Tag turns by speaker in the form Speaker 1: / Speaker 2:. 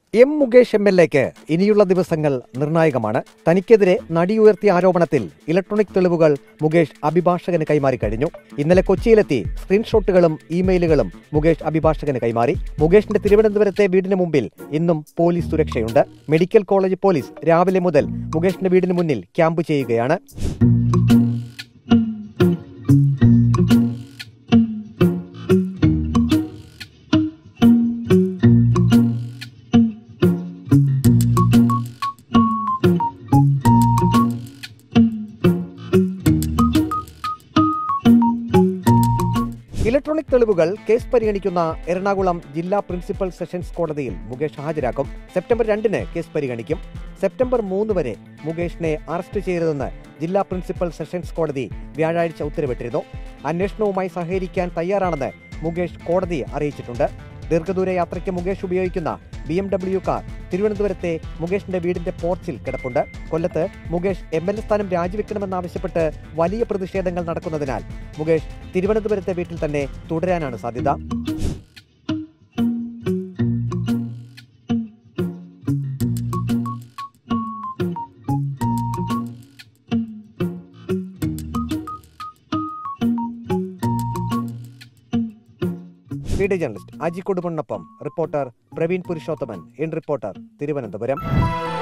Speaker 1: M Mukesh M L എക്ക് ഇനിയുള്ള ദിവസങ്ങൾ നിർണായകമാണ് തനിക്കെതിരെ നടിയുയർത്തിയ ആരോപണത്തിൽ ഇലക്ട്രോണിക് തെളിവുകൾ മുകേഷ് അഭിഭാഷകന് കൈമാറി കഴിഞ്ഞു ഇന്നലെ കൊച്ചിയിലെത്തി സ്ക്രീൻഷോട്ടുകളും ഇമെയിലുകളും മുകേഷ് അഭിഭാഷകന് കൈമാറി മുകേഷിന്റെ തിരുവനന്തപുരത്തെ വീടിന് മുമ്പിൽ ഇന്നും പോലീസ് സുരക്ഷയുണ്ട് മെഡിക്കൽ കോളേജ് പോലീസ് രാവിലെ മുതൽ മുകേഷിന്റെ വീടിന് മുന്നിൽ ക്യാമ്പ് ചെയ്യുകയാണ് ഇലക്ട്രോണിക് തെളിവുകൾ കേസ് പരിഗണിക്കുന്ന എറണാകുളം ജില്ലാ പ്രിൻസിപ്പൽ സെഷൻസ് കോടതിയിൽ മുകേഷ് ഹാജരാക്കും സെപ്റ്റംബർ രണ്ടിന് കേസ് പരിഗണിക്കും സെപ്റ്റംബർ മൂന്ന് വരെ മുകേഷിനെ അറസ്റ്റ് ചെയ്യരുതെന്ന് ജില്ലാ പ്രിൻസിപ്പൽ സെഷൻസ് കോടതി വ്യാഴാഴ്ച ഉത്തരവിട്ടിരുന്നു അന്വേഷണവുമായി സഹകരിക്കാൻ തയ്യാറാണെന്ന് മുകേഷ് കോടതിയെ അറിയിച്ചിട്ടുണ്ട് ദീർഘദൂര യാത്രയ്ക്ക് മുകേഷ് ഉപയോഗിക്കുന്ന ബി എം ഡബ്ല്യു കാർ തിരുവനന്തപുരത്തെ മുകേഷിന്റെ വീടിന്റെ പോർച്ചിൽ കിടപ്പുണ്ട് കൊല്ലത്ത് മുകേഷ് എം എൽ എ സ്ഥാനം രാജിവെക്കണമെന്നാവശ്യപ്പെട്ട് വലിയ പ്രതിഷേധങ്ങൾ നടക്കുന്നതിനാൽ മുകേഷ് തിരുവനന്തപുരത്തെ വീട്ടിൽ തന്നെ തുടരാനാണ് സാധ്യത വീഡിയോ ജേർണലിസ്റ്റ് അജി കൊടുമണ്ണൊപ്പം reporter Praveen Purushothaman in reporter Thiruvananthapuram